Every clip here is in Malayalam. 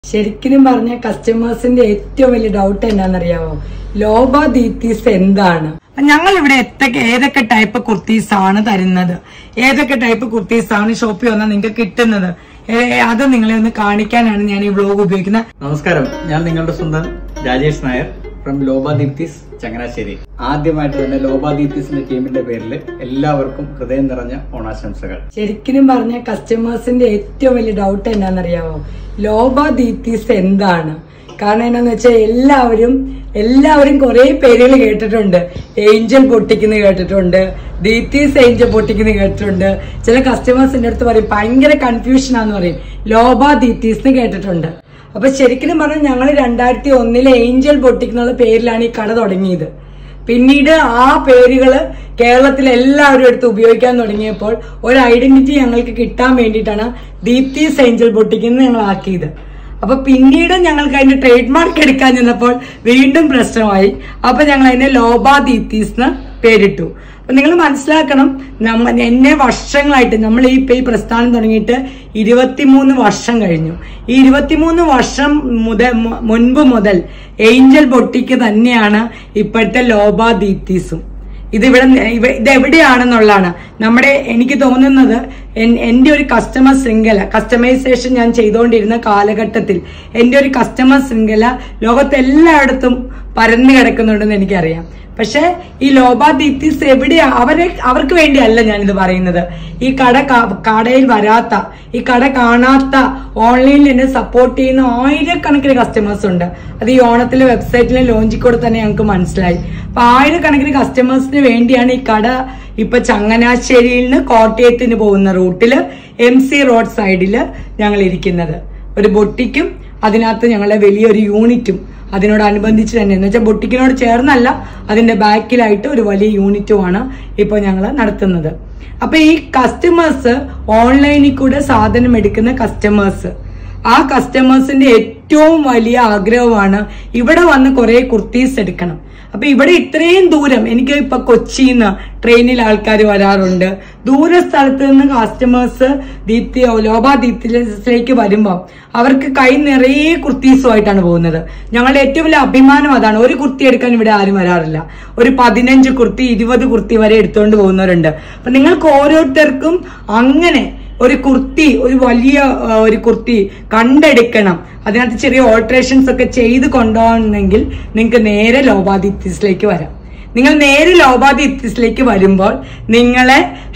ശരിക്കും പറഞ്ഞ കസ്റ്റമേഴ്സിന്റെ ഏറ്റവും വലിയ ഡൗട്ട് എന്നാണെന്നറിയാമോ ലോബ ദീത്തീസ് എന്താണ് ഞങ്ങൾ ഇവിടെ എത്തൊക്കെ ഏതൊക്കെ ടൈപ്പ് കുർത്തീസ് ആണ് തരുന്നത് ഏതൊക്കെ ടൈപ്പ് കുർത്തീസ് ആണ് ഷോപ്പിൽ വന്നാൽ നിങ്ങൾക്ക് കിട്ടുന്നത് ഏ, അത് നിങ്ങളെ ഒന്ന് കാണിക്കാനാണ് ഞാൻ ഈ വ്ലോഗ് ഉപയോഗിക്കുന്നത് നമസ്കാരം ഞാൻ നിങ്ങളുടെ സ്വന്തം രാജേഷ് നായർ ഫ്രം ലോബാദീപ്തിസ് ചങ്ങനാശ്ശേരി ആദ്യമായിട്ട് തന്നെ ലോബാദീപ്തിസിന്റെ ടീമിന്റെ പേരിൽ എല്ലാവർക്കും ഹൃദയം നിറഞ്ഞ ഓണാശംസകൾ ശരിക്കും പറഞ്ഞ കസ്റ്റമേഴ്സിന്റെ ഏറ്റവും വലിയ ഡൗട്ട് എന്നാണെന്നറിയാമോ ലോബ ദീത്തീസ് എന്താണ് കാരണം എന്നാന്ന് വെച്ചാൽ എല്ലാവരും എല്ലാവരും കുറെ പേരുകൾ കേട്ടിട്ടുണ്ട് ഏഞ്ചൽ പൊട്ടിക്കുന്ന കേട്ടിട്ടുണ്ട് ദീത്തീസ് ഏഞ്ചൽ പൊട്ടിക്കുന്ന കേട്ടിട്ടുണ്ട് ചില കസ്റ്റമേഴ്സിന്റെ അടുത്ത് പറയും ഭയങ്കര കൺഫ്യൂഷൻ ആന്ന് പറയും ലോബ ദീത്തീസ് എന്ന് കേട്ടിട്ടുണ്ട് അപ്പൊ ശരിക്കും പറഞ്ഞാൽ ഞങ്ങൾ രണ്ടായിരത്തി ഒന്നിലെ ഏഞ്ചൽ പൊട്ടിക്കുന്ന പേരിലാണ് ഈ കട തുടങ്ങിയത് പിന്നീട് ആ പേരുകൾ കേരളത്തിൽ എല്ലാവരും എടുത്ത് ഉപയോഗിക്കാൻ തുടങ്ങിയപ്പോൾ ഒരു ഐഡന്റിറ്റി ഞങ്ങൾക്ക് കിട്ടാൻ വേണ്ടിയിട്ടാണ് ദീപ്തീസ് ഏഞ്ചൽ പൊട്ടിക്കുന്നത് ഞങ്ങൾ ആക്കിയത് അപ്പൊ പിന്നീട് ഞങ്ങൾക്ക് അതിന്റെ ട്രേഡ് മാർക്ക് എടുക്കാൻ ചെന്നപ്പോൾ വീണ്ടും പ്രശ്നമായി അപ്പൊ ഞങ്ങൾ അതിനെ ലോബ ദീപ്തീസ് എന്ന് പേരിട്ടു അപ്പൊ നിങ്ങൾ മനസ്സിലാക്കണം നമ്മ എന്നെ വർഷങ്ങളായിട്ട് നമ്മൾ ഈ ഇപ്പൊ ഈ പ്രസ്ഥാനം തുടങ്ങിയിട്ട് ഇരുപത്തിമൂന്ന് വർഷം കഴിഞ്ഞു ഈ ഇരുപത്തിമൂന്ന് വർഷം മുതൽ മു- മുൻപ് മുതൽ ഏഞ്ചൽ ബൊട്ടിക്ക് തന്നെയാണ് ഇപ്പോഴത്തെ ലോബ ദീപ്തീസും ഇതിവിടെ ഇവ- ഇത് എവിടെയാണെന്നുള്ളതാണ് നമ്മുടെ എനിക്ക് തോന്നുന്നത് എൻ- എന്റെ ഒരു കസ്റ്റമർ ശൃംഖല കസ്റ്റമൈസേഷൻ ഞാൻ ചെയ്തുകൊണ്ടിരുന്ന കാലഘട്ടത്തിൽ എന്റെ ഒരു കസ്റ്റമർ ശൃംഖല ലോകത്തെല്ലായിടത്തും പരന്നു കിടക്കുന്നുണ്ടെന്ന് എനിക്കറിയാം പക്ഷെ ഈ ലോബ ദീപ്തിസ് എവിടെയാ അവരെ അവർക്ക് വേണ്ടിയല്ല ഞാനിത് പറയുന്നത് ഈ കട കാ- കടയിൽ വരാത്ത ഈ കട കാണാത്ത ഓൺലൈനിൽ എന്നെ സപ്പോർട്ട് ചെയ്യുന്ന ആയിരക്കണക്കിന് കസ്റ്റമേഴ്സ് ഉണ്ട് അത് ഈ ഓണത്തിലെ വെബ്സൈറ്റിലെ ലോഞ്ചിൽ കൂടെ തന്നെ ഞങ്ങൾക്ക് മനസ്സിലായി അപ്പൊ ആയിരക്കണക്കിന് കസ്റ്റമേഴ്സിന് വേണ്ടിയാണ് ഈ കട ഇപ്പൊ ചങ്ങനാശ്ശേരിയിൽ നിന്ന് കോട്ടയത്തിന് പോകുന്ന റൂട്ടില് എം സി റോഡ് സൈഡില് ഞങ്ങൾ ഇരിക്കുന്നത് ഒരു ബൊട്ടിക്കും അതിനകത്ത് ഞങ്ങളുടെ വലിയൊരു യൂണിറ്റും അതിനോടനുബന്ധിച്ച് തന്നെ എന്ന് വെച്ചാൽ ബൊട്ടിക്കിനോട് ചേർന്നല്ല അതിന്റെ ബാക്കിലായിട്ട് ഒരു വലിയ യൂണിറ്റുമാണ് ഇപ്പോൾ ഞങ്ങൾ നടത്തുന്നത് അപ്പൊ ഈ കസ്റ്റമേഴ്സ് ഓൺലൈനിൽ കൂടെ സാധനം എടുക്കുന്ന കസ്റ്റമേഴ്സ് ആ കസ്റ്റമേഴ്സിന്റെ ഏറ്റവും വലിയ ആഗ്രഹമാണ് ഇവിടെ വന്ന് കുറെ കുർത്തീസ് എടുക്കണം അപ്പൊ ഇവിടെ ഇത്രയും ദൂരം എനിക്ക് ഇപ്പൊ കൊച്ചിയിൽ നിന്ന് ട്രെയിനിൽ ആൾക്കാർ വരാറുണ്ട് ദൂര സ്ഥലത്ത് നിന്ന് കസ്റ്റമേഴ്സ് ദീപ്തി ലോബ ദീപ്തിയിലേക്ക് വരുമ്പോൾ അവർക്ക് കൈ നിറയെ കുർത്തീസുമായിട്ടാണ് പോകുന്നത് ഞങ്ങളുടെ ഏറ്റവും വലിയ അഭിമാനം അതാണ് ഒരു കുർത്തി എടുക്കാൻ ഇവിടെ ആരും വരാറില്ല ഒരു പതിനഞ്ച് കുർത്തി ഇരുപത് കുർത്തി വരെ എടുത്തുകൊണ്ട് പോകുന്നവരുണ്ട് അപ്പൊ നിങ്ങൾക്ക് ഓരോരുത്തർക്കും അങ്ങനെ ഒരു കുർത്തി ഒരു വലിയ ആ, ഒരു കുർത്തി കണ്ടെടുക്കണം അതിനകത്ത് ചെറിയ ഓൾട്രേഷൻസ് ഒക്കെ ചെയ്ത് കൊണ്ടുപോകണമെങ്കിൽ നിങ്ങൾക്ക് നേരെ ലോപാദിത്യസിലേക്ക് വരാം നിങ്ങൾ നേരെ ലോപാദിത്യസിലേക്ക് വരുമ്പോൾ നിങ്ങളെ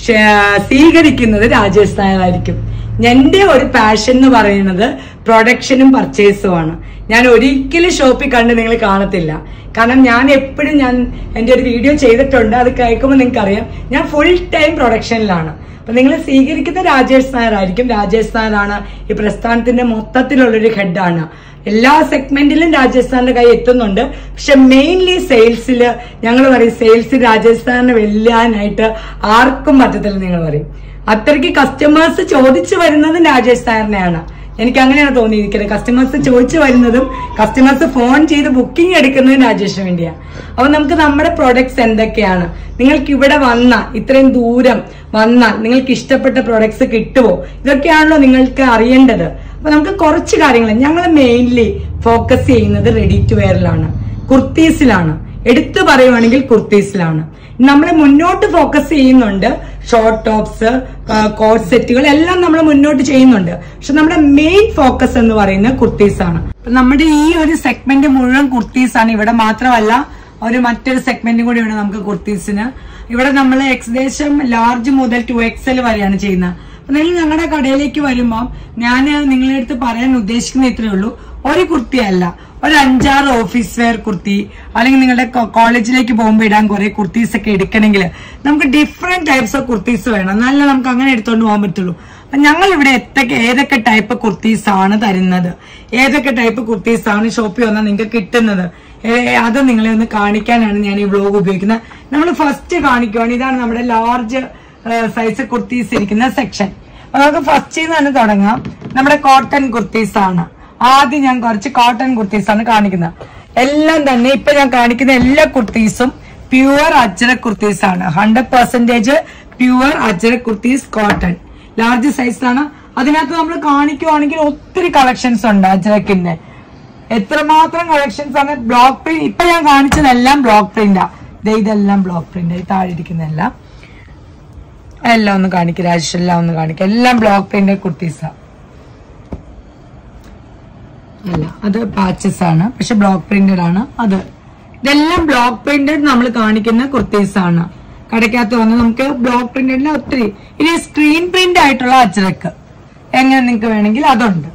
ഷ- സ്വീകരിക്കുന്നത് രാജേഷ് നായരായിരിക്കും എന്റെ ഒരു പാഷൻ എന്ന് പറയുന്നത് പ്രൊഡക്ഷനും പർച്ചേസുമാണ് ഞാൻ ഒരിക്കലും ഷോപ്പിൽ കണ്ട് നിങ്ങൾ കാണത്തില്ല കാരണം ഞാൻ എപ്പോഴും ഞാൻ എൻ്റെ ഒരു വീഡിയോ ചെയ്തിട്ടുണ്ട് അത് കേൾക്കുമ്പോൾ നിങ്ങൾക്ക് അറിയാം ഞാൻ ഫുൾ ടൈം പ്രൊഡക്ഷനിലാണ് അപ്പൊ നിങ്ങൾ സ്വീകരിക്കുന്ന രാജേഷ് നായർ ആയിരിക്കും രാജേഷ് നായരാണ് ഈ പ്രസ്ഥാനത്തിന്റെ മൊത്തത്തിലുള്ളൊരു ഹെഡാണ് എല്ലാ സെഗ്മെന്റിലും രാജേഷ് സാറിന്റെ കൈ എത്തുന്നുണ്ട് പക്ഷെ മെയിൻലി സെയിൽസിൽ ഞങ്ങൾ പറയും സെയിൽസ് രാജേഷ് സാറിനെ വെല്ലാനായിട്ട് ആർക്കും പറ്റത്തില്ല നിങ്ങൾ പറയും അത്രയ്ക്ക് കസ്റ്റമേഴ്സ് ചോദിച്ചു വരുന്നതും രാജേഷ് സാറിനെയാണ് എനിക്ക് അങ്ങനെയാണ് തോന്നിയിരിക്കുന്നത് കസ്റ്റമേഴ്സ് ചോദിച്ചു വരുന്നതും കസ്റ്റമേഴ്സ് ഫോൺ ചെയ്ത് ബുക്കിംഗ് എടുക്കുന്നതും രാജേഷിന് വേണ്ടിയാണ് അപ്പൊ നമുക്ക് നമ്മുടെ പ്രൊഡക്ട്സ് എന്തൊക്കെയാണ് നിങ്ങൾക്ക് ഇവിടെ വന്ന ഇത്രയും ദൂരം വന്നാൽ നിങ്ങൾക്ക് ഇഷ്ടപ്പെട്ട പ്രൊഡക്ട്സ് കിട്ടുമോ ഇതൊക്കെയാണല്ലോ നിങ്ങൾക്ക് അറിയേണ്ടത് അപ്പൊ നമുക്ക് കുറച്ച് കാര്യങ്ങൾ ഞങ്ങൾ മെയിൻലി ഫോക്കസ് ചെയ്യുന്നത് റെഡി ടു വെയറിലാണ് കുർത്തീസിലാണ് എടുത്തു പറയുവാണെങ്കിൽ കുർത്തീസിലാണ് നമ്മൾ മുന്നോട്ട് ഫോക്കസ് ചെയ്യുന്നുണ്ട് ഷോർട്ട് ടോപ്സ് കോട്ട് സെറ്റുകൾ എല്ലാം നമ്മൾ മുന്നോട്ട് ചെയ്യുന്നുണ്ട് പക്ഷെ നമ്മുടെ മെയിൻ ഫോക്കസ് എന്ന് പറയുന്നത് കുർത്തീസ് ആണ് അപ്പൊ നമ്മുടെ ഈ ഒരു സെഗ്മെന്റ് മുഴുവൻ കുർത്തീസ് ആണ് ഇവിടെ മാത്രമല്ല ഒരു മറ്റൊരു സെഗ്മെന്റും കൂടി ഉണ്ട് നമുക്ക് കുർത്തീസിന് ഇവിടെ നമ്മൾ ഏകദേശം ലാർജ് മുതൽ ടു എക്സൽ വരെയാണ് ചെയ്യുന്നത് അപ്പൊ നിങ്ങൾ ഞങ്ങളുടെ കടയിലേക്ക് വരുമ്പോൾ ഞാൻ നിങ്ങളുടെ അടുത്ത് പറയാൻ ഉദ്ദേശിക്കുന്ന ഇത്രയേ ഉള്ളൂ ഒരു കുർത്തി അല്ല ഒരു അഞ്ചാറ് ഓഫീസ് വെയർ കുർത്തി അല്ലെങ്കിൽ നിങ്ങളുടെ കോ- കോളേജിലേക്ക് പോകുമ്പോൾ ഇടാൻ കുറെ കുർത്തീസ് ഒക്കെ എടുക്കണമെങ്കിൽ നമുക്ക് ഡിഫറെന്റ് ടൈപ്സ് ഓഫ് കുർത്തീസ് വേണം എന്നാലേ നമുക്ക് അങ്ങനെ എടുത്തോണ്ട് പോകാൻ പറ്റുള്ളൂ അപ്പൊ ഞങ്ങൾ ഇവിടെ എത്തൊക്കെ ഏതൊക്കെ ടൈപ്പ് കുർത്തീസ് ആണ് തരുന്നത് ഏതൊക്കെ ടൈപ്പ് കുർത്തീസ് ആണ് ഷോപ്പിൽ വന്നാൽ നിങ്ങൾക്ക് കിട്ടുന്നത് ഏ, അത് നിങ്ങളെ ഒന്ന് കാണിക്കാനാണ് ഞാൻ ഈ വ്ലോഗ് ഉപയോഗിക്കുന്നത് നമ്മൾ ഫസ്റ്റ് കാണിക്കുവാണ് ഇതാണ് നമ്മുടെ ലാർജ് സൈസ് കുർത്തീസ് ഇരിക്കുന്ന സെക്ഷൻ അപ്പൊ നമുക്ക് ഫസ്റ്റ് തന്നെ തുടങ്ങാം നമ്മുടെ കോട്ടൺ കുർത്തീസ് ആണ് ആദ്യം ഞാൻ കുറച്ച് കോട്ടൺ കുർത്തീസ് ആണ് കാണിക്കുന്നത് എല്ലാം തന്നെ ഇപ്പൊ ഞാൻ കാണിക്കുന്ന എല്ലാ കുർത്തീസും പ്യുവർ അജ്രക് കുർത്തീസ് ആണ് hundred percentage pure Ajrakh kurtis cotton large സൈസിലാണ് അതിനകത്ത് നമ്മൾ കാണിക്കുവാണെങ്കിൽ ഒത്തിരി കളക്ഷൻസ് ഉണ്ട് അജ്രക്കിന്റെ എത്രമാത്രം കളക്ഷൻസ് ആണ് ബ്ലോക്ക് പ്രിന്റ് ഇപ്പൊ ഞാൻ കാണിച്ചതെല്ലാം ബ്ലോക്ക് പ്രിന്റാ ഇതെല്ലാം ബ്ലോക്ക് പ്രിന്റ് ഈ താഴെ ഇരിക്കുന്നതെല്ലാം എല്ലാം ഒന്ന് കാണിക്കും രാജേഷ് എല്ലാം ഒന്ന് കാണിക്കും എല്ലാം ബ്ലോക്ക് പ്രിന്റ് കുർത്തീസാ അല്ല അത് പാച്ചസ് ആണ് പക്ഷെ ബ്ലോക്ക് പ്രിന്റഡ് ആണ് അത് ഇതെല്ലാം ബ്ലോക്ക് പ്രിന്റഡ് നമ്മൾ കാണിക്കുന്ന കുർത്തീസ് ആണ് കടയ്ക്കകത്ത് വന്ന് നമുക്ക് ബ്ലോക്ക് പ്രിന്റഡിന് ഒത്തിരി ഇനി സ്ക്രീൻ പ്രിന്റ് ആയിട്ടുള്ള അച്ചടക്ക് എങ്ങനെ നിങ്ങൾക്ക് വേണമെങ്കിൽ അതുണ്ട്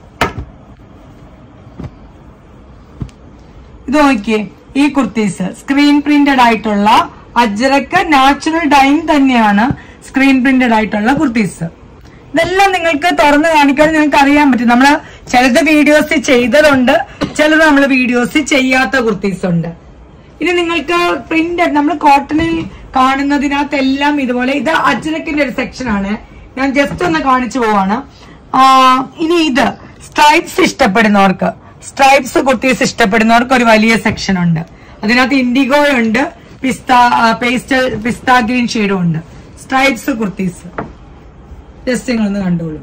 ഇത് നോക്കിയേ ഈ കുർത്തീസ് സ്ക്രീൻ പ്രിന്റഡ് ആയിട്ടുള്ള അജ്രക്ക് നാച്ചുറൽ ഡൈൻ തന്നെയാണ് സ്ക്രീൻ പ്രിന്റഡ് ആയിട്ടുള്ള കുർത്തീസ് ഇതെല്ലാം നിങ്ങൾക്ക് തുറന്ന് കാണിക്കാൻ നിങ്ങൾക്ക് അറിയാൻ പറ്റും നമ്മള് ചിലത് വീഡിയോസ് ചെയ്തതുണ്ട് ചിലത് നമ്മൾ വീഡിയോസ് ചെയ്യാത്ത കുർത്തീസ് ഉണ്ട് ഇനി നിങ്ങൾക്ക് പ്രിന്റഡ് നമ്മൾ കോട്ടണിൽ കാണുന്നതിനകത്ത് എല്ലാം ഇതുപോലെ ഇത് അജ്രക്കിന്റെ ഒരു സെക്ഷൻ ആണ് ഞാൻ ജസ്റ്റ് ഒന്ന് കാണിച്ചു പോവാണ് ആ, ഇനി ഇത് സ്ട്രൈപ്സ് ഇഷ്ടപ്പെടുന്നവർക്ക് സ്ട്രൈപ്സ് കുർത്തീസ് ഇഷ്ടപ്പെടുന്നവർക്ക് ഒരു വലിയ സെക്ഷൻ ഉണ്ട് അതിനകത്ത് ഇൻഡിഗോ ഉണ്ട് പിസ്ത പേസ്റ്റൽ പിസ്ത ഗ്രീൻ ഷെയ്ഡും ഉണ്ട് സ്ട്രൈപ്സ് കുർത്തീസ് ജസ്റ്റ് നിങ്ങളൊന്ന് കണ്ടോളൂ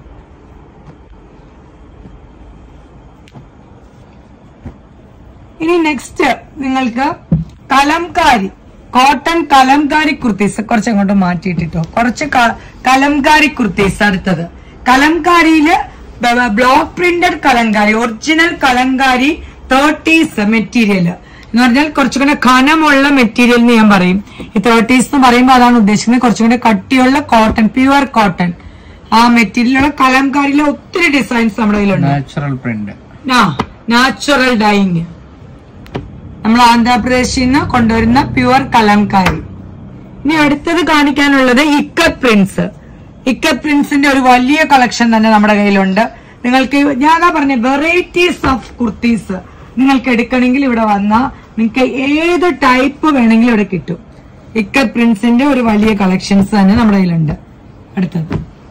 ഇനി നെക്സ്റ്റ് നിങ്ങൾക്ക് കലംകാരി കോട്ടൺ കലംകാരി കുർത്തീസ് കുറച്ച് അങ്ങോട്ട് മാറ്റിയിട്ടിട്ടോ കുറച്ച് ക- കലംകാരി കുർത്തീസ് അടുത്തത് കലംകാരിയില് block printed Kalamkari original Kalamkari thirties material എന്ന് പറഞ്ഞാൽ കുറച്ചുകൂടെ ഘനമുള്ള മെറ്റീരിയൽ എന്ന് ഞാൻ പറയും ഈ തേർട്ടീസ് എന്ന് പറയുമ്പോൾ അതാണ് ഉദ്ദേശിക്കുന്നത് കുറച്ചുകൂടെ കട്ടിയുള്ള കോട്ടൺ പ്യുവർ കോട്ടൺ ആ മെറ്റീരിയലുള്ള കലംകാരിയിലെ ഒത്തിരി ഡിസൈൻസ് നമ്മുടെ കയ്യിലുണ്ട് നാച്ചുറൽ പ്രിന്റ് ആ നാച്ചുറൽ ഡൈങ് നമ്മൾ ആന്ധ്രാപ്രദേശിൽ നിന്ന് കൊണ്ടുവരുന്ന പ്യുവർ കലംകാരി ഇനി അടുത്തത് കാണിക്കാനുള്ളത് ഇക്കത്ത് പ്രിന്റ്സ് ഇക്കത്ത് പ്രിന്റ്സിന്റെ ഒരു വലിയ കളക്ഷൻ തന്നെ നമ്മുടെ കയ്യിലുണ്ട് നിങ്ങൾക്ക് ഞാനാ പറഞ്ഞ വെറൈറ്റീസ് ഓഫ് കുർത്തീസ് നിങ്ങൾക്ക് എടുക്കണമെങ്കിൽ ഇവിടെ വന്നാൽ നിങ്ങൾക്ക് ഏത് ടൈപ്പ് വേണമെങ്കിലും ഇവിടെ കിട്ടും ഇക്കത്ത് പ്രിന്റ്സിന്റെ ഒരു വലിയ കളക്ഷൻസ് തന്നെ നമ്മുടെ കയ്യിലുണ്ട് അടുത്തത്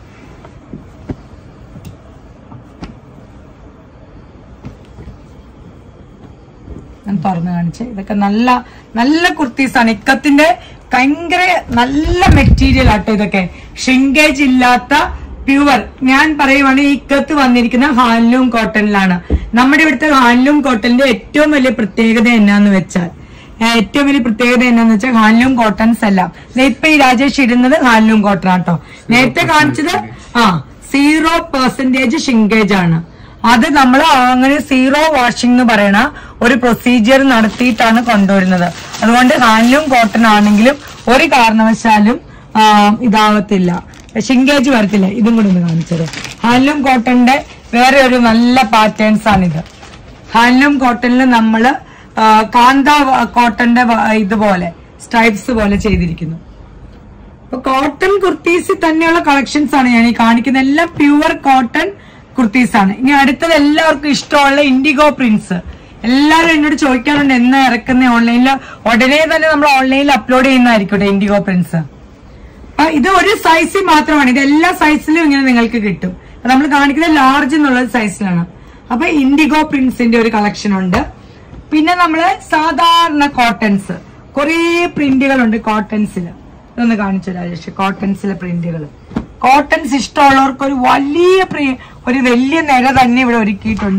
ഞാൻ തുറന്നു കാണിച്ചേ ഇതൊക്കെ നല്ല നല്ല കുർത്തീസാണ് ഇക്കത്തിന്റെ ഭയങ്കര നല്ല മെറ്റീരിയൽ ആട്ടോ ഇതൊക്കെ ഷിങ്കേജ് ഇല്ലാത്ത പ്യുവർ ഞാൻ പറയുവാണ് ഈ ഇക്കത്ത് വന്നിരിക്കുന്ന ഹാൻലൂം കോട്ടണിലാണ് നമ്മുടെ ഇവിടുത്തെ ഹാൻലൂം കോട്ടണിന്റെ ഏറ്റവും വലിയ പ്രത്യേകത എന്നാന്ന് വെച്ചാൽ ഏഹ് ഏറ്റവും വലിയ പ്രത്യേകത എന്നാന്ന് വെച്ചാൽ ഹാൻലൂം കോട്ടൺസ് എല്ലാം ദേ ഇപ്പൊ ഈ രാജേഷ് ഇടുന്നത് ഹാൻലൂം കോട്ടൺ ആട്ടോ നേരത്തെ കാണിച്ചത് ആ സീറോ പെർസെന്റേജ് ഷിങ്കേജ് ആണ് അത് നമ്മൾ അങ്ങനെ സീറോ വാഷിംഗ് എന്ന് പറയണ ഒരു പ്രൊസീജിയർ നടത്തിയിട്ടാണ് കൊണ്ടുവരുന്നത് അതുകൊണ്ട് ഹാൻഡ്ലൂം കോട്ടൺ ആണെങ്കിലും ഒരു കാരണവശാലും ആ, ഇതാവത്തില്ല ഷിങ്കേജ് വരത്തില്ല ഇതും കൂടി ഒന്ന് കാണിച്ചത് ഹാൻഡ്ലൂം കോട്ടണിന്റെ വേറെ ഒരു നല്ല പാറ്റേൺസ് ആണിത് ഹാൻഡ്ലൂം കോട്ടണിൽ നമ്മള് ആ, കാന്ത കോട്ടന്റെ വ- ഇതുപോലെ സ്ട്രൈപ്സ് പോലെ ചെയ്തിരിക്കുന്നു അപ്പൊ കോട്ടൺ കുർത്തീസ് തന്നെയുള്ള കളക്ഷൻസ് ആണ് ഞാൻ ഈ കാണിക്കുന്ന എല്ലാം പ്യുവർ കോട്ടൺ കുർത്തീസ് ആണ് ഇനി അടുത്തത് എല്ലാവർക്കും ഇഷ്ടമുള്ള ഇൻഡിഗോ പ്രിന്റ്സ് എല്ലാവരും എന്നോട് ചോദിക്കാറുണ്ട് എന്നാ ഇറക്കുന്ന ഓൺലൈനിൽ ഉടനെ തന്നെ നമ്മൾ ഓൺലൈനിൽ അപ്ലോഡ് ചെയ്യുന്നതായിരിക്കും ഇൻഡിഗോ പ്രിന്റ്സ് ആ, ഇത് ഒരു സൈസിൽ മാത്രമാണ് ഇത് എല്ലാ സൈസിലും ഇങ്ങനെ നിങ്ങൾക്ക് കിട്ടും നമ്മൾ കാണിക്കുന്നത് ലാർജ് എന്നുള്ള സൈസിലാണ് അപ്പൊ ഇൻഡിഗോ പ്രിന്റ്സിന്റെ ഒരു കളക്ഷൻ ഉണ്ട് പിന്നെ നമ്മള് സാധാരണ കോട്ടൺസ് കുറേ പ്രിന്റുകളുണ്ട് കോട്ടൺസിൽ ഇതൊന്ന് കാണിച്ചു രാജേഷ് കോട്ടൺസിലെ പ്രിന്റുകൾ കോട്ടൺസ് ഇഷ്ടമുള്ളവർക്ക് ഒരു വലിയ പ്രി- ഒരു വലിയ നിര തന്നെ ഇവിടെ ഒരുക്കിയിട്ടുണ്ട്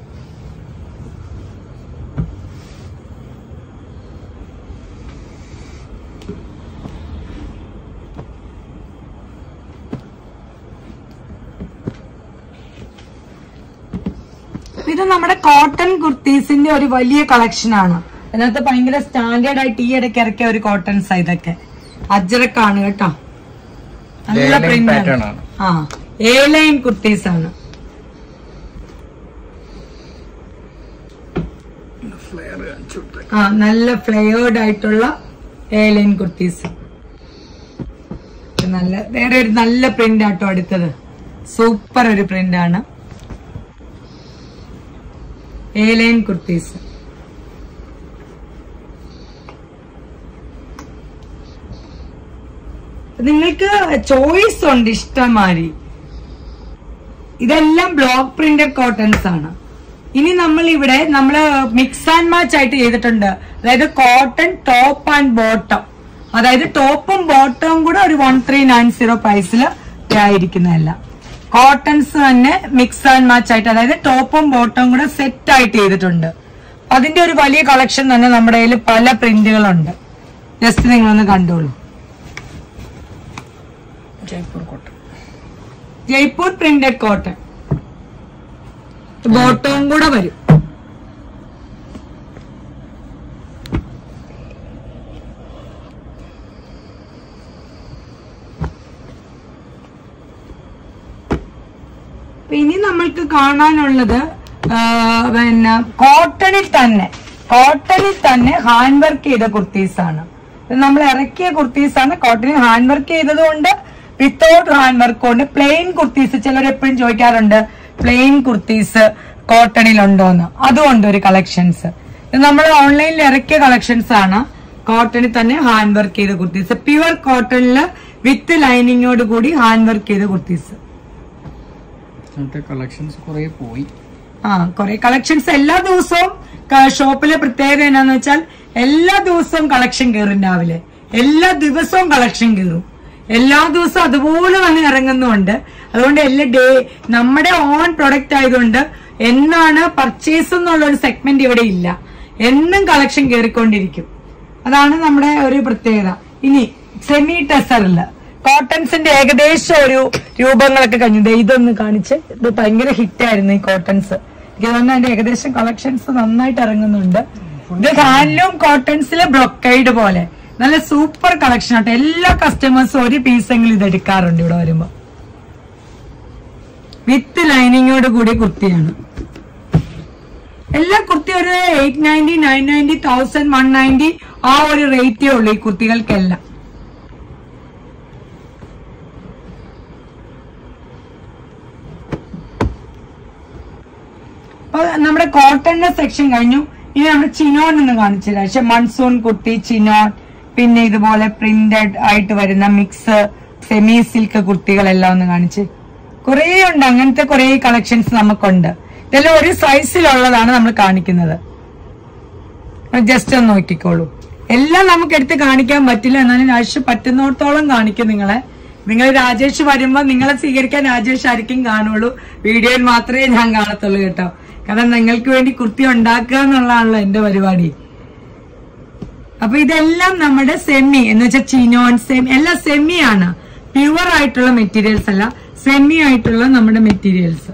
ഇത് നമ്മുടെ കോട്ടൺ കുർത്തീസിന്റെ ഒരു വലിയ കളക്ഷൻ ആണ് അതിനകത്ത് ഭയങ്കര സ്റ്റാൻഡേർഡ് ആയിട്ട് ഈ ഇടയ്ക്ക് ഇറക്കിയ ഒരു കോട്ടൺസ് ഇതൊക്കെ അജ്രക്കാണ് കേട്ടോ നല്ല A-line പ്രിന്റ് pattern ആണ്. ആ എ ലൈൻ കുർത്തീസ് ആണ് ആ നല്ല ഫ്ലെയേർഡ് ആയിട്ടുള്ള എ ലൈൻ കുർത്തീസ് നല്ല വേറെ ഒരു നല്ല പ്രിന്റ് ആട്ടോ അടുത്തത് സൂപ്പർ ഒരു പ്രിന്റ് ആണ് എ ലൈൻ കുർത്തീസ് നിങ്ങൾക്ക് ചോയ്സ് ഉണ്ട് ഇഷ്ടംമാതിരി ഇതെല്ലാം ബ്ലോക്ക് പ്രിന്റഡ് കോട്ടൺസ് ആണ് ഇനി നമ്മൾ ഇവിടെ നമ്മൾ മിക്സ് ആൻഡ് മാച്ച് ആയിട്ട് ചെയ്തിട്ടുണ്ട് അതായത് കോട്ടൺ ടോപ്പ് ആൻഡ് ബോട്ടം അതായത് ടോപ്പും ബോട്ടവും കൂടെ ഒരു വൺ ത്രീ നയൻ സീറോ പ്രൈസിൽ ആയിരിക്കുന്നതല്ല കോട്ടൺസ് തന്നെ മിക്സ് ആൻഡ് മാച്ച് ആയിട്ട് അതായത് ടോപ്പും ബോട്ടവും കൂടെ സെറ്റ് ആയിട്ട് ചെയ്തിട്ടുണ്ട് അതിന്റെ ഒരു വലിയ കളക്ഷൻ തന്നെ നമ്മുടെ കയ്യിൽ പല പ്രിന്റുകളുണ്ട് ജസ്റ്റ് നിങ്ങളൊന്ന് കണ്ടോളൂ Jaipur cotton Jaipur printed cotton ബോട്ടവും കൂടെ വരും അപ്പൊ ഇനി നമ്മൾക്ക് കാണാനുള്ളത് ആ, പിന്നെ കോട്ടണിൽ തന്നെ കോട്ടണിൽ തന്നെ ഹാൻഡ് വർക്ക് ചെയ്ത കുർത്തീസ് ആണ് ഇത് നമ്മൾ ഇറക്കിയ കുർത്തീസ് ആണ് കോട്ടണിൽ ഹാൻഡ് വർക്ക് ചെയ്തത് കൊണ്ട് വിത്തൗട്ട് ഹാൻഡ് വർക്ക് കൊണ്ട് പ്ലെയിൻ കുർത്തീസ് ചിലർ എപ്പോഴും ചോദിക്കാറുണ്ട് പ്ലെയിൻ കുർത്തീസ് കോട്ടണിലുണ്ടോന്ന് അതുകൊണ്ട് ഒരു കളക്ഷൻസ് ഇത് നമ്മൾ ഓൺലൈനിൽ ഇറക്കിയ കളക്ഷൻസ് ആണ് കോട്ടണിൽ തന്നെ ഹാൻഡ് വർക്ക് ചെയ്ത കുർത്തീസ് പ്യുവർ കോട്ടണില് വിത്ത് ലൈനിങ്ങോട് കൂടി ഹാൻഡ് വർക്ക് ചെയ്ത കുർത്തീസ് അങ്ങനത്തെ കളക്ഷൻസ് കുറെ പോയി ആ കുറെ കളക്ഷൻസ് എല്ലാ ദിവസവും ക- ഷോപ്പിലെ പ്രത്യേകത എന്നാന്ന് വെച്ചാൽ എല്ലാ ദിവസവും കളക്ഷൻ കയറും രാവിലെ എല്ലാ ദിവസവും കളക്ഷൻ കയറും എല്ലാ ദിവസവും അതുപോലെ വന്ന് ഇറങ്ങുന്നുണ്ട് അതുകൊണ്ട് എല്ലാ ഡേ നമ്മുടെ ഓൺ പ്രൊഡക്റ്റ് ആയതുകൊണ്ട് എന്നാണ് പർച്ചേസ് എന്നുള്ള ഒരു സെഗ്മെന്റ് ഇവിടെ ഇല്ല എന്നും കളക്ഷൻ കയറിക്കൊണ്ടിരിക്കും അതാണ് നമ്മുടെ ഒരു പ്രത്യേകത ഇനി സെമി ടെസറില് കോട്ടൺസിന്റെ ഏകദേശം ഒരു രൂപങ്ങളൊക്കെ കഴിഞ്ഞു ദേ ഇതൊന്ന് കാണിച്ച് ഇത് ഭയങ്കര ഹിറ്റായിരുന്നു ഈ കോട്ടൺസ് എനിക്ക് തോന്നുന്നു അതിന്റെ ഏകദേശം കളക്ഷൻസ് നന്നായിട്ട് ഇറങ്ങുന്നുണ്ട് ഇത് ഹാൻഡ്ലൂം കോട്ടൺസിലെ ബ്രൊക്കൈഡ് പോലെ നല്ല സൂപ്പർ കളക്ഷൻ ആട്ടോ എല്ലാ കസ്റ്റമേഴ്സും ഒരു പീസെങ്കിലും ഇത് എടുക്കാറുണ്ട് ഇവിടെ വരുമ്പോ വിത്ത് ലൈനിങ്ങോട് കൂടി കുർത്തിയാണ് എല്ലാ കുർത്തി ഒരു eight ninety nine ninety thousand one ninety ആ ഒരു റേറ്റേ ഉള്ളൂ ഈ കുർത്തികൾക്കെല്ലാം അപ്പൊ നമ്മുടെ കോട്ടന്റെ സെക്ഷൻ കഴിഞ്ഞു ഇനി നമ്മൾ ചിനോൺ എന്ന് കാണിച്ചില്ല പക്ഷെ മൺസൂൺ കുർത്തി ചിനോൺ പിന്നെ ഇതുപോലെ പ്രിന്റഡ് ആയിട്ട് വരുന്ന മിക്സ് സെമി സിൽക്ക് കുർത്തികളെല്ലാം ഒന്ന് കാണിച്ച് കുറേ ഉണ്ട് അങ്ങനത്തെ കുറേ കളക്ഷൻസ് നമുക്കുണ്ട് ഇതെല്ലാം ഒരു സൈസിലുള്ളതാണ് നമ്മൾ കാണിക്കുന്നത് ജസ്റ്റ് ഒന്ന് നോക്കിക്കോളൂ എല്ലാം നമുക്ക് എടുത്ത് കാണിക്കാൻ പറ്റില്ല എന്നാലും രാജേഷ് പറ്റുന്നിടത്തോളം കാണിക്കും നിങ്ങളെ നിങ്ങൾ രാജേഷ് വരുമ്പോ നിങ്ങളെ സ്വീകരിക്കാൻ രാജേഷ് ആയിരിക്കും കാണുള്ളൂ വീഡിയോയിൽ മാത്രമേ ഞാൻ കാണത്തുള്ളൂ കേട്ടോ കാരണം നിങ്ങൾക്ക് വേണ്ടി കുർത്തി ഉണ്ടാക്കുക എന്നുള്ളതാണല്ലോ എന്റെ പരിപാടി അപ്പൊ ഇതെല്ലാം നമ്മുടെ സെമി എന്ന് വെച്ചാൽ ചിനോൺ സെമി എല്ലാം സെമി ആണ് പ്യുവർ ആയിട്ടുള്ള മെറ്റീരിയൽസ് അല്ല സെമി ആയിട്ടുള്ള നമ്മുടെ മെറ്റീരിയൽസ്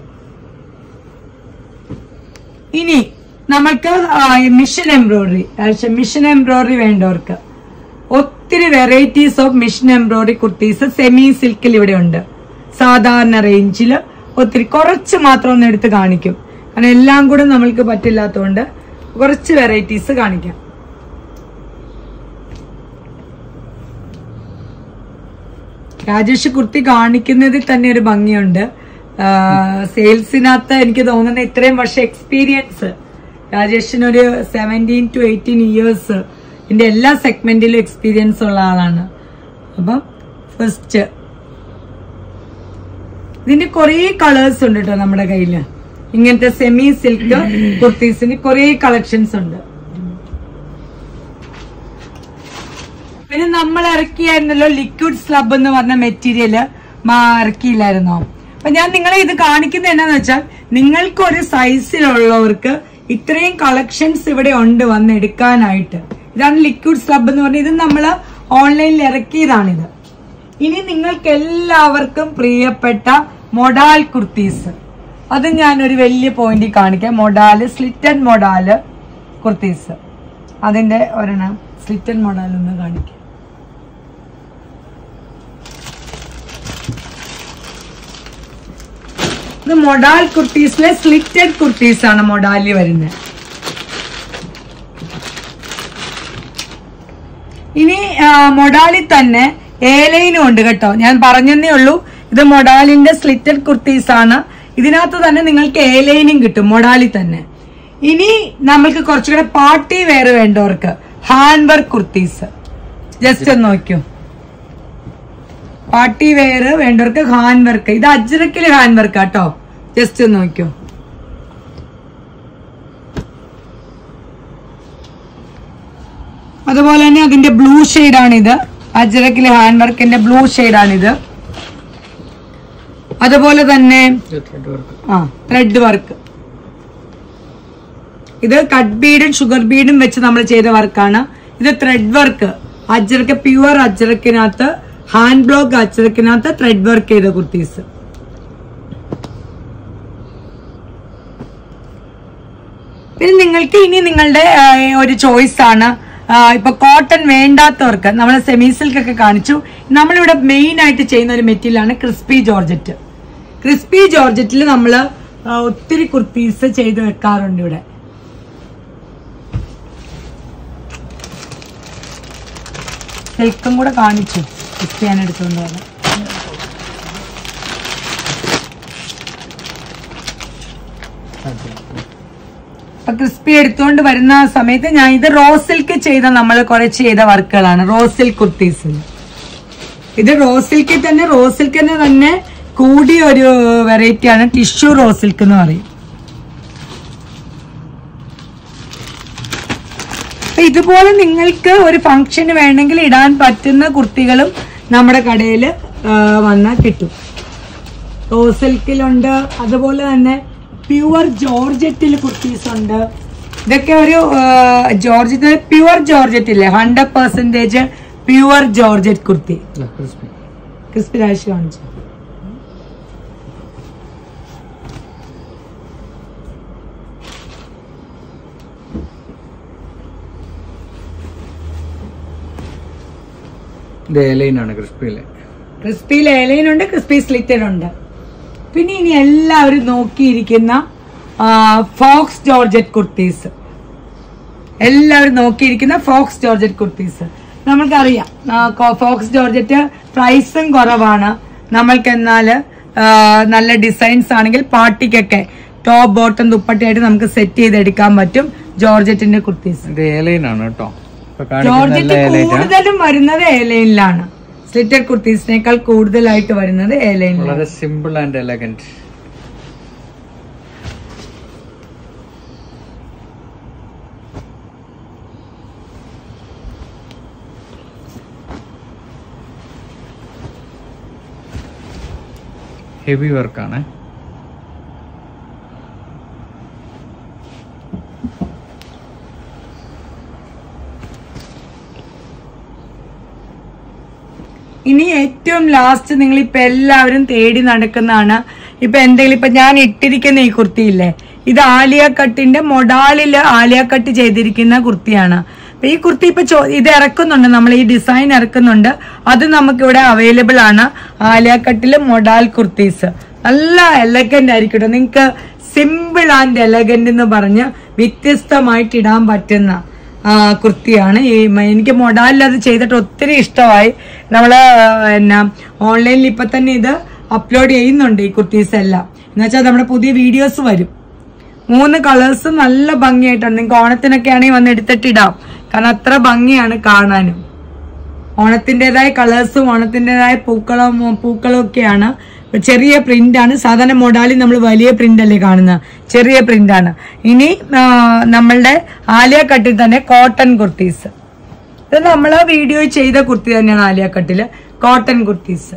ഇനി നമുക്ക് മിഷൻ എംബ്രോയിഡറി മിഷൻ എംബ്രോയിഡറി വേണ്ടവർക്ക് ഒത്തിരി varieties of machine embroidery kurtis semi സിൽക്കിൽ ഇവിടെ ഉണ്ട് സാധാരണ റേഞ്ചിൽ ഒത്തിരി കുറച്ച് മാത്രം ഒന്ന് എടുത്ത് കാണിക്കും കാരണം എല്ലാം കൂടെ നമ്മൾക്ക് പറ്റില്ലാത്തതുകൊണ്ട് കുറച്ച് വെറൈറ്റീസ് കാണിക്കാം രാജേഷ് കുർത്തി കാണിക്കുന്നതിൽ തന്നെ ഒരു ഭംഗിയുണ്ട് സെയിൽസിനകത്ത് എനിക്ക് തോന്നുന്ന ഇത്രയും വർഷം എക്സ്പീരിയൻസ് രാജേഷിന് ഒരു സെവൻറ്റീൻ ടു എയ്റ്റീൻ ഇയേഴ്സ് ഇതിന്റെ എല്ലാ സെഗ്മെന്റിലും എക്സ്പീരിയൻസ് ഉള്ള ആളാണ് അപ്പം ഫസ്റ്റ് ഇതിന്റെ കുറേ കളേഴ്സ് ഉണ്ട് കേട്ടോ നമ്മുടെ കയ്യില് ഇങ്ങനത്തെ സെമി സിൽക്ക് കുർത്തീസിന് കുറേ കളക്ഷൻസ് ഉണ്ട് പിന്നെ നമ്മൾ ഇറക്കിയായിരുന്നല്ലോ ലിക്വിഡ് സ്ലബ് എന്ന് പറഞ്ഞ മെറ്റീരിയല് ഇറക്കിയില്ലായിരുന്നോ അപ്പൊ ഞാൻ നിങ്ങളെ ഇത് കാണിക്കുന്നത് എന്നാന്ന് വെച്ചാൽ നിങ്ങൾക്ക് ഒരു സൈസിലുള്ളവർക്ക് ഇത്രയും കളക്ഷൻസ് ഇവിടെ ഉണ്ട് വന്ന് എടുക്കാനായിട്ട് ഇതാണ് ലിക്വിഡ് സ്ലബ് എന്ന് പറഞ്ഞത് ഇത് നമ്മൾ ഓൺലൈനിൽ ഇറക്കിയതാണിത് ഇനി നിങ്ങൾക്ക് എല്ലാവർക്കും പ്രിയപ്പെട്ട മൊഡാൽ കുർത്തീസ് അത് ഞാൻ ഒരു വലിയ പോയിന്റ് കാണിക്കാം മൊഡാല് സ്ലിറ്റഡ് മൊഡാല് കുർത്തീസ് അതിന്റെ ഒരെണ്ണം സ്ലിറ്റഡ് മൊഡാൽ ഒന്ന് കാണിക്കാം ഇത് മൊഡാൽ കുർത്തീസിലെ സ്ലിറ്റഡ് കുർത്തീസ് ആണ് മൊഡാലി വരുന്നത് ഇനി ആ, മൊഡാലി തന്നെ ഏലയിനും ഉണ്ട് കേട്ടോ ഞാൻ പറഞ്ഞതേ ഉള്ളൂ ഇത് മൊഡാലിന്റെ സ്ലിറ്റഡ് കുർത്തീസ് ആണ് ഇതിനകത്ത് തന്നെ നിങ്ങൾക്ക് ഏലൈനും കിട്ടും മൊഡാലി തന്നെ ഇനി നമ്മൾക്ക് കുറച്ചുകൂടെ പാർട്ടി വെയർ വേണ്ടവർക്ക് ഹാൻഡ് വർക്ക് കുർത്തീസ് ജസ്റ്റ് ഒന്ന് നോക്കൂ പാർട്ടി വെയർ വേണ്ടവർക്ക് ഹാൻഡ് വർക്ക് ഇത് അജ്രക്കില് ഹാൻഡ് വർക്ക് കേട്ടോ ജസ്റ്റ് ഒന്ന് നോക്കൂ അതുപോലെ തന്നെ അതിന്റെ ബ്ലൂ ഷെയ്ഡാണിത് അജ്രക്കിലെ ഹാൻഡ് വർക്കിന്റെ ബ്ലൂ ഷെയ്ഡാണിത് അതുപോലെ തന്നെ ത്രെഡ് വർക്ക് ആ ത്രെഡ് വർക്ക് ഇത് കട്ട് ബീഡും ഷുഗർ ബീഡും വെച്ച് നമ്മൾ ചെയ്ത വർക്കാണ് ഇത് ത്രെഡ് വർക്ക് അജ്രക്ക് പ്യുവർ അജ്രക്കിനകത്ത് ഹാൻഡ് ബ്ലോക്ക് അജ്രക്കിനകത്ത് ത്രെഡ് വർക്ക് ചെയ്ത കുർത്തീസ് പിന്നെ നിങ്ങൾക്ക് ഇനി നിങ്ങളുടെ ആ, ഒരു ചോയ്സ് ആണ് ആ, ഇപ്പൊ കോട്ടൺ വേണ്ടാത്തവർക്ക് നമ്മൾ സെമി സിൽക്ക് ഒക്കെ കാണിച്ചു നമ്മളിവിടെ മെയിൻ ആയിട്ട് ചെയ്യുന്ന ഒരു മെറ്റീരിയൽ ആണ് ക്രിസ്പി ജോർജറ്റ് ക്രിസ്പി ജോർജറ്റിൽ നമ്മൾ ഒത്തിരി കുർത്തീസ് ചെയ്ത് വെക്കാറുണ്ട് ഇവിടെ സിൽക്കും കൂടെ കാണിച്ചു ക്രിസ്പി ഞാൻ എടുത്തുകൊണ്ട് വരാം അപ്പൊ ക്രിസ്പി എടുത്തുകൊണ്ട് വരുന്ന സമയത്ത് ഞാൻ ഇത് റോസ് സിൽക്ക് ചെയ്ത നമ്മൾ കുറച്ച് ചെയ്ത വർക്കുകളാണ് റോസ് സിൽക്ക് കുർത്തീസ് ഇത് റോസ് സിൽക്കിൽ തന്നെ റോസ് സിൽക്കിന് തന്നെ കൂടിയ ഒരു വെറൈറ്റി ആണ് ടിഷ്യൂ റോസ് സിൽക്ക് എന്ന് പറയും അപ്പൊ ഇതുപോലെ നിങ്ങൾക്ക് ഒരു ഫംഗ്ഷന് വേണമെങ്കിൽ ഇടാൻ പറ്റുന്ന കുർത്തികളും നമ്മുടെ കടയിൽ വന്നാൽ കിട്ടും റോസ് സിൽക്കിലുണ്ട് അതുപോലെ തന്നെ പ്യുവർ ജോർജറ്റിൽ കുർത്തീസ് ഉണ്ട് ഇതൊക്കെ ഒരു ജോർജറ്റ് പ്യുവർ ജോർജറ്റ് ഇല്ലേ hundred percentage pure georgette kurti crispy crispy രാശി കാണിച്ചു ഇത് എലൈനാണ് ക്രിസ്പിയിലെ ക്രിസ്പി ലേലയിലുണ്ട് ക്രിസ്പി സ്ലിറ്റഡ് ഉണ്ട് പിന്നെ ഇനി എല്ലാവരും നോക്കിയിരിക്കുന്ന ഫോക്സ് ജോർജറ്റ് കുർത്തീസ് എല്ലാവരും നോക്കിയിരിക്കുന്ന ഫോക്സ് ജോർജറ്റ് കുർത്തീസ് നമ്മൾക്കറിയാം ആ, കോ- ഫോക്സ് ജോർജറ്റ് പ്രൈസും കുറവാണ് നമ്മൾക്ക് എന്നാൽ നല്ല ഡിസൈൻസ് ആണെങ്കിൽ പാർട്ടിക്കൊക്കെ ടോപ്പ് ബോട്ടം ദുപ്പട്ടയായിട്ട് നമുക്ക് സെറ്റ് ചെയ്തെടുക്കാൻ പറ്റും ജോർജറ്റിന്റെ കുർത്തീസ് ഇത് എലൈനാണ് കേട്ടോ ഇപ്പൊ കാണിക്കുന്ന ജോർജറ്റ് എല്ലാ എലൈനാ കൂടുതലും വരുന്നത് എയർലൈനിലാണ് സ്ലിറ്റഡ് കുർത്തീസിനേക്കാൾ കൂടുതലായിട്ട് വരുന്നത് എയർലൈനിലാണ് വളരെ സിമ്പിൾ ആൻഡ് എലഗന്റ് ഹെവി വർക്കാണ് ഇനി ഏറ്റവും ലാസ്റ്റ് നിങ്ങൾ ഇപ്പൊ എല്ലാവരും തേടി നടക്കുന്നതാണ് ഇപ്പൊ എന്തെങ്കിലും ഇപ്പൊ ഞാൻ ഇട്ടിരിക്കുന്ന ഈ കുർത്തിയില്ലേ ഇത് ആലിയ കട്ടിന്റെ മൊഡാളില് ആലിയ കട്ട് ചെയ്തിരിക്കുന്ന കുർത്തിയാണ് അപ്പൊ ഈ കുർത്തി ഇപ്പൊ ചോ- ഇത് ഇറക്കുന്നുണ്ട് നമ്മൾ ഈ ഡിസൈൻ ഇറക്കുന്നുണ്ട് അത് നമുക്ക് ഇവിടെ അവൈലബിൾ ആണ് ആലിയ കട്ടില് മൊഡാൽ കുർത്തീസ് നല്ല എലഗന്റ് ആയിരിക്കും കേട്ടോ നിങ്ങൾക്ക് സിമ്പിൾ ആൻഡ് എലഗന്റ് എന്ന് പറഞ്ഞ് വ്യത്യസ്തമായിട്ട് ഇടാൻ പറ്റുന്ന ആ, കുർത്തിയാണ് ഈ മ- എനിക്ക് മൊഡാലിൽ അത് ചെയ്തിട്ട് ഒത്തിരി ഇഷ്ടമായി നമ്മള് എന്നാ ഓൺലൈനിൽ ഇപ്പൊ തന്നെ ഇത് അപ്ലോഡ് ചെയ്യുന്നുണ്ട് ഈ കുർത്തീസ് എല്ലാം എന്നുവെച്ചാൽ നമ്മുടെ പുതിയ വീഡിയോസ് വരും മൂന്ന് കളേഴ്സ് നല്ല ഭംഗിയായിട്ടാണ് നിങ്ങൾക്ക് ഓണത്തിനൊക്കെ ആണെങ്കിൽ വന്ന് എടുത്തിട്ട് ഇടാം കാരണം അത്ര ഭംഗിയാണ് കാണാനും ഓണത്തിൻ്റെതായ കളേഴ്സും ഓണത്തിൻ്റെതായ പൂക്കളും പൂക്കളും ഒക്കെയാണ് ചെറിയ പ്രിന്റ് ആണ് സാധാരണ മൊഡാലി നമ്മൾ വലിയ പ്രിന്റ് അല്ലേ കാണുന്നത് ചെറിയ പ്രിന്റ് ആണ് ഇനി ആ, നമ്മളുടെ ആലിയ കട്ടിൽ തന്നെ കോട്ടൺ കുർത്തീസ് ഇത് നമ്മൾ വീഡിയോ ചെയ്ത കുർത്തി തന്നെയാണ് ആലിയ കട്ടില് കോട്ടൺ കുർത്തീസ്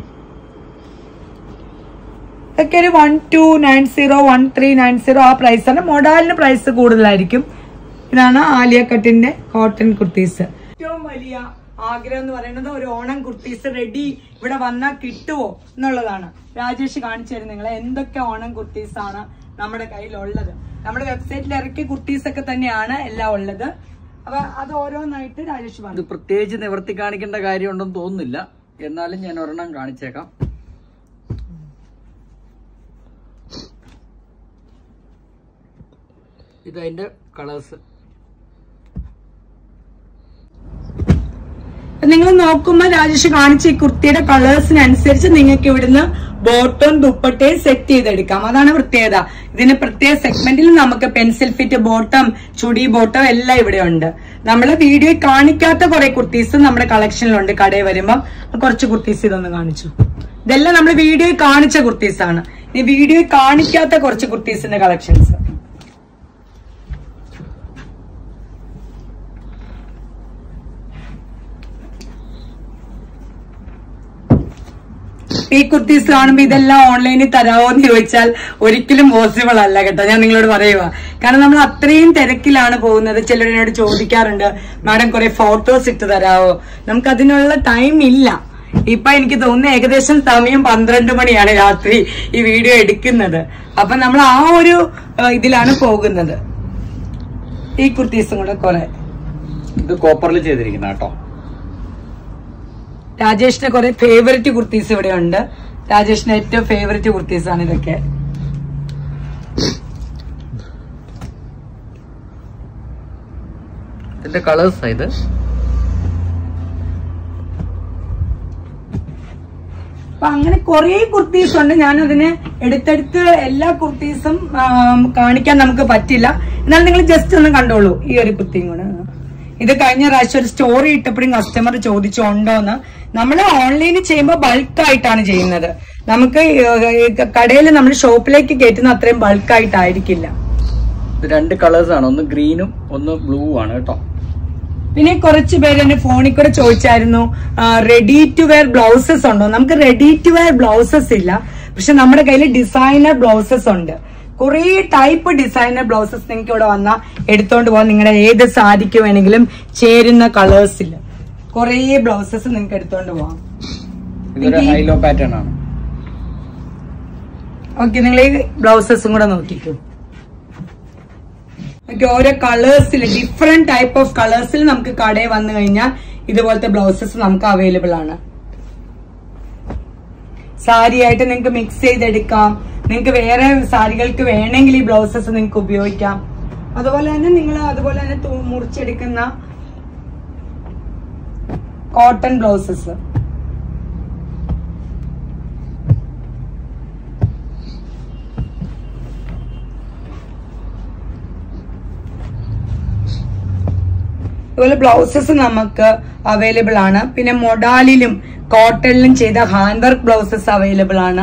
ഇതൊക്കെ ഒരു one two nine zero one three nine zero ആ പ്രൈസ് ആണ് മൊഡാലിന് പ്രൈസ് കൂടുതലായിരിക്കും ഇതാണ് ആലിയ കട്ടിന്റെ കോട്ടൺ കുർത്തീസ് ഏറ്റവും വലിയ ആഗ്രഹം എന്ന് പറയുന്നത് ഒരു ഓണം കുർത്തീസ് റെഡി ഇവിടെ വന്നാൽ കിട്ടുമോ എന്നുള്ളതാണ് രാജേഷ് കാണിച്ചു തരും നിങ്ങളെ എന്തൊക്കെ ഓണം കുർത്തീസ് ആണ് നമ്മുടെ കയ്യിലുള്ളത് നമ്മുടെ വെബ്സൈറ്റിൽ ഇറക്കിയ കുർത്തീസ് ഒക്കെ തന്നെയാണ് എല്ലാം ഉള്ളത് അപ്പൊ അത് ഓരോന്നായിട്ട് രാജേഷ് ഇത് പറഞ്ഞു പ്രത്യേകിച്ച് നിവർത്തി കാണിക്കേണ്ട കാര്യമുണ്ടെന്ന് തോന്നുന്നില്ല എന്നാലും ഞാൻ ഒരെണ്ണം കാണിച്ചേക്കാം ഇത് അതിന്റെ കളേഴ്സ് നിങ്ങൾ നോക്കുമ്പോൾ രാജേഷ് കാണിച്ച ഈ കുർത്തിയുടെ കളേഴ്സിനനുസരിച്ച് നിങ്ങൾക്ക് ഇവിടുന്ന് ബോട്ടം ദുപ്പട്ടയും സെറ്റ് ചെയ്തെടുക്കാം അതാണ് പ്രത്യേകത ഇതിന് പ്രത്യേക സെഗ്മെന്റിൽ നമുക്ക് pencil fit bottom chudi bottom എല്ലാം ഇവിടെ ഉണ്ട് നമ്മൾ വീഡിയോ കാണിക്കാത്ത കുറെ കുർത്തീസ് നമ്മുടെ കളക്ഷനിലുണ്ട് കടയിൽ വരുമ്പോൾ കുറച്ച് കുർത്തീസ് ഇതൊന്ന് കാണിച്ചു ഇതെല്ലാം നമ്മൾ വീഡിയോ കാണിച്ച കുർത്തീസ് ആണ് ഈ വീഡിയോ കാണിക്കാത്ത കുറച്ച് കുർത്തീസിന്റെ കളക്ഷൻസ് ഈ കുർത്തീസ് കാണുമ്പോ ഇതെല്ലാം ഓൺലൈനിൽ തരാമോ എന്ന് ചോദിച്ചാൽ ഒരിക്കലും പോസിബിൾ അല്ല കേട്ടോ ഞാൻ നിങ്ങളോട് പറയുക കാരണം നമ്മൾ അത്രയും തിരക്കിലാണ് പോകുന്നത് ചിലരോട് ചോദിക്കാറുണ്ട് മാഡം കുറെ ഫോട്ടോസ് ഇട്ട് തരാമോ നമുക്ക് അതിനുള്ള ടൈം ഇല്ല ഇപ്പൊ എനിക്ക് തോന്നുന്നു ഏകദേശം സമയം പന്ത്രണ്ട് മണിയാണ് രാത്രി ഈ വീഡിയോ എടുക്കുന്നത് അപ്പൊ നമ്മൾ ആ ഒരു ആ, ഇതിലാണ് പോകുന്നത് ഈ കുർത്തീസും കൂടെ കുറെ ഇത് കോപ്പറിൽ ചെയ്തിരിക്കുന്ന കേട്ടോ രാജേഷിന്റെ കുറെ ഫേവററ്റ് കുർത്തീസ് ഇവിടെ ഉണ്ട് രാജേഷിന്റെ ഏറ്റവും ഫേവററ്റ് കുർത്തീസ് ആണ് ഇതൊക്കെ ഇതിന്റെ കളേഴ്സ് ഇത് അപ്പൊ അങ്ങനെ കുറെ കുർത്തീസ് ഉണ്ട് ഞാൻ അതിനെ എടുത്തെടുത്ത് എല്ലാ കുർത്തീസും ആം, കാണിക്കാൻ നമുക്ക് പറ്റില്ല എന്നാൽ നിങ്ങൾ ജസ്റ്റ് ഒന്ന് കണ്ടോളൂ ഈ ഒരു കുർത്തിയും കൂടെ ഇത് കഴിഞ്ഞ പ്രാവശ്യം ഒരു സ്റ്റോറി ഇട്ടപ്പോഴും കസ്റ്റമർ ചോദിച്ചു ഉണ്ടോന്ന് നമ്മൾ ഓൺലൈനിൽ ചെയ്യുമ്പോൾ ബൾക്കായിട്ടാണ് ചെയ്യുന്നത് നമുക്ക് കടയിൽ നമ്മൾ ഷോപ്പിലേക്ക് കയറ്റുന്ന അത്രയും ബൾക്കായിട്ടായിരിക്കില്ല ഇത് രണ്ട് കളേഴ്സ് ആണ് ഒന്ന് ഗ്രീനും ഒന്ന് ബ്ലൂ ആണ് കേട്ടോ പിന്നെ കുറച്ച് പേര് എന്റെ ഫോണിൽ കൂടെ ചോദിച്ചായിരുന്നു റെഡി ടു വെയർ ബ്ലൗസസ് ഉണ്ടോ നമുക്ക് റെഡി ടു വെയർ ബ്ലൗസസ് ഇല്ല പക്ഷെ നമ്മുടെ കയ്യിൽ ഡിസൈനർ ബ്ലൗസസ് ഉണ്ട് കുറേ ടൈപ്പ് ഡിസൈനർ ബ്ലൗസസ് നിങ്ങൾക്ക് ഇവിടെ വന്നാൽ എടുത്തോണ്ട് പോകാൻ നിങ്ങളുടെ ഏത് സാരിക്ക് വേണമെങ്കിലും ചേരുന്ന കളേഴ്സിൽ കുറേ ബ്ലൗസസ് നിങ്ങൾക്ക് എടുത്തോണ്ട് പോവാം ഇതൊരു ഹൈലോ പാറ്റേൺ ആണ് ഓക്കെ നിങ്ങൾ ഈ ബ്ലൗസസും കൂടെ നോക്കിക്കോ ഓക്കെ ഓരോ കളേഴ്സിൽ ഡിഫറെന്റ് ടൈപ്പ് ഓഫ് കളേഴ്സിൽ നമുക്ക് കടയിൽ വന്നു കഴിഞ്ഞാൽ ഇതുപോലത്തെ ബ്ലൗസസ് നമുക്ക് അവൈലബിൾ ആണ് സാരി ആയിട്ട് നിങ്ങൾക്ക് മിക്സ് ചെയ്തെടുക്കാം നിങ്ങൾക്ക് വേറെ സാരികൾക്ക് വേണമെങ്കിൽ ഈ ബ്ലൗസസ് നിങ്ങൾക്ക് ഉപയോഗിക്കാം അതുപോലെ തന്നെ നിങ്ങൾ അതുപോലെ തന്നെ തു- മുറിച്ചെടുക്കുന്ന കോട്ടൺ ബ്ലൗസസ് അതുപോലെ ബ്ലൗസസ് നമുക്ക് അവൈലബിൾ ആണ് പിന്നെ മൊഡാലിലും കോട്ടണിലും ചെയ്ത ഹാൻഡ് വർക്ക് ബ്ലൗസസ് അവൈലബിൾ ആണ്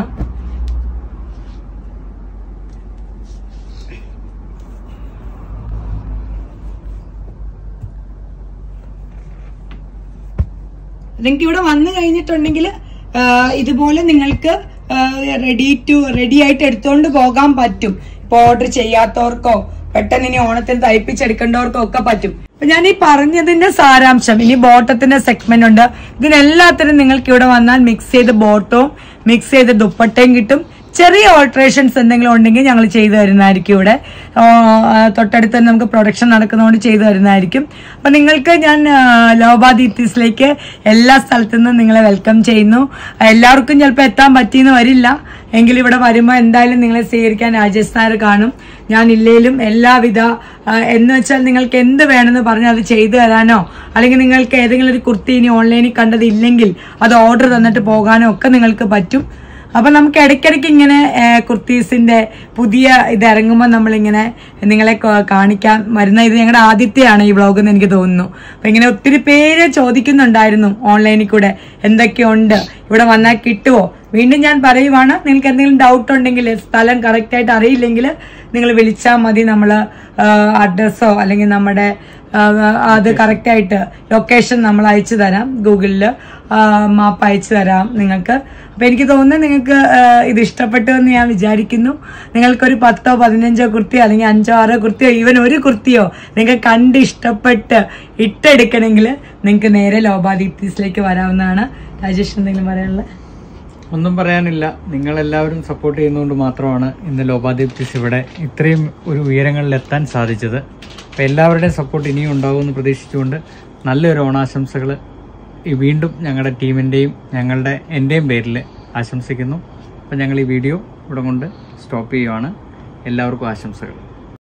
നിങ്ങൾക്ക് ഇവിടെ വന്നു കഴിഞ്ഞിട്ടുണ്ടെങ്കിൽ ഇതുപോലെ നിങ്ങൾക്ക് റെഡി ടു റെഡി ആയിട്ട് എടുത്തുകൊണ്ട് പോകാൻ പറ്റും ഇപ്പൊ ഓർഡർ ചെയ്യാത്തവർക്കോ പെട്ടെന്ന് ഇനി ഓണത്തിന് തയ്പ്പിച്ചെടുക്കേണ്ടവർക്കോ ഒക്കെ പറ്റും അപ്പൊ ഞാൻ ഈ പറഞ്ഞതിന്റെ സാരാംശം ഇനി ബോട്ടത്തിന്റെ സെഗ്മെന്റ് ഉണ്ട് ഇതിനെല്ലാത്തിനും നിങ്ങൾക്ക് ഇവിടെ വന്നാൽ മിക്സ് ചെയ്ത് ബോട്ടവും മിക്സ് ചെയ്ത് ദുപ്പട്ടയും കിട്ടും ചെറിയ ഓൾട്രേഷൻസ് എന്തെങ്കിലും ഉണ്ടെങ്കിൽ ഞങ്ങൾ ചെയ്തു തരുന്നതായിരിക്കും ഇവിടെ ആ, തൊട്ടടുത്ത് തന്നെ നമുക്ക് പ്രൊഡക്ഷൻ നടക്കുന്നതുകൊണ്ട് ചെയ്തു തരുന്നതായിരിക്കും അപ്പൊ നിങ്ങൾക്ക് ഞാൻ ലോബാദീത്തീസിലേക്ക് എല്ലാ സ്ഥലത്തു നിന്നും നിങ്ങളെ വെൽക്കം ചെയ്യുന്നു എല്ലാവർക്കും ചിലപ്പോൾ എത്താൻ പറ്റിയെന്ന് വരില്ല എങ്കിലും ഇവിടെ വരുമ്പോൾ എന്തായാലും നിങ്ങളെ സ്വീകരിക്കാൻ രാജേഷ് നായർ കാണും ഞാൻ ഇല്ലേലും എല്ലാവിധ ആ, എന്ന് വെച്ചാൽ നിങ്ങൾക്ക് എന്ത് വേണമെന്ന് പറഞ്ഞാൽ അത് ചെയ്തു തരാനോ അല്ലെങ്കിൽ നിങ്ങൾക്ക് ഏതെങ്കിലും ഒരു കുർത്തി ഇനി ഓൺലൈനിൽ കണ്ടത് ഇല്ലെങ്കിൽ അത് ഓർഡർ തന്നിട്ട് പോകാനോ ഒക്കെ നിങ്ങൾക്ക് പറ്റും അപ്പൊ നമുക്ക് ഇടയ്ക്കിടയ്ക്ക് ഇങ്ങനെ ഏ, കുർത്തീസിന്റെ പുതിയ ഇത് ഇറങ്ങുമ്പോൾ നമ്മളിങ്ങനെ നിങ്ങളെ കാ- കാണിക്കാൻ വരുന്ന ഇത് ഞങ്ങളുടെ ആദ്യത്തെയാണ് ഈ വ്ളോഗ് എന്ന് എനിക്ക് തോന്നുന്നു അപ്പൊ ഇങ്ങനെ ഒത്തിരി പേര് ചോദിക്കുന്നുണ്ടായിരുന്നു ഓൺലൈനിൽ കൂടെ എന്തൊക്കെയുണ്ട് ഇവിടെ വന്നാൽ കിട്ടുമോ വീണ്ടും ഞാൻ പറയുവാണ് നിങ്ങൾക്ക് എന്തെങ്കിലും ഡൗട്ട് ഉണ്ടെങ്കിൽ സ്ഥലം കറക്റ്റ് ആയിട്ട് അറിയില്ലെങ്കിൽ നിങ്ങൾ വിളിച്ചാൽ മതി നമ്മൾ അഡ്രസ്സോ അല്ലെങ്കിൽ നമ്മുടെ ആ, അത് കറക്റ്റ് ആയിട്ട് ലൊക്കേഷൻ നമ്മൾ അയച്ചു തരാം ഗൂഗിളിൽ മാപ്പ് അയച്ചു തരാം നിങ്ങൾക്ക് അപ്പൊ എനിക്ക് തോന്നുന്നു നിങ്ങൾക്ക് ആ, ഇത് ഇഷ്ടപ്പെട്ടു എന്ന് ഞാൻ വിചാരിക്കുന്നു നിങ്ങൾക്കൊരു പത്തോ പതിനഞ്ചോ കുർത്തിയോ അല്ലെങ്കിൽ അഞ്ചോ ആറോ കുർത്തിയോ ഈവൻ ഒരു കുർത്തിയോ നിങ്ങൾക്ക് കണ്ട് ഇഷ്ടപ്പെട്ട് ഇട്ടെടുക്കണമെങ്കിൽ നിങ്ങൾക്ക് നേരെ ലോബാദീപ്തീസിലേക്ക് വരാവുന്നതാണ് രാജേഷ് എന്തെങ്കിലും പറയാനുള്ളത് ഒന്നും പറയാനില്ല നിങ്ങൾ എല്ലാവരും സപ്പോർട്ട് ചെയ്യുന്നതുകൊണ്ട് മാത്രമാണ് ഇന്ന് ലോപാദീപ്തിസ് ഇവിടെ ഇത്രയും ഒരു ഉയരങ്ങളിൽ എത്താൻ സാധിച്ചത് അപ്പോൾ എല്ലാവരുടെയും സപ്പോർട്ട് ഇനിയും ഉണ്ടാകുമെന്ന് പ്രതീക്ഷിച്ചുകൊണ്ട് നല്ലൊരു ഓണാശംസകൾ ഈ വീണ്ടും ഞങ്ങളുടെ ടീമിൻ്റെയും ഞങ്ങളുടെ എൻ്റെയും പേരിൽ ആശംസിക്കുന്നു അപ്പോൾ ഞങ്ങൾ ഈ വീഡിയോ ഇവിടെ കൊണ്ട് സ്റ്റോപ്പ് ചെയ്യുവാണ് എല്ലാവർക്കും ആശംസകൾ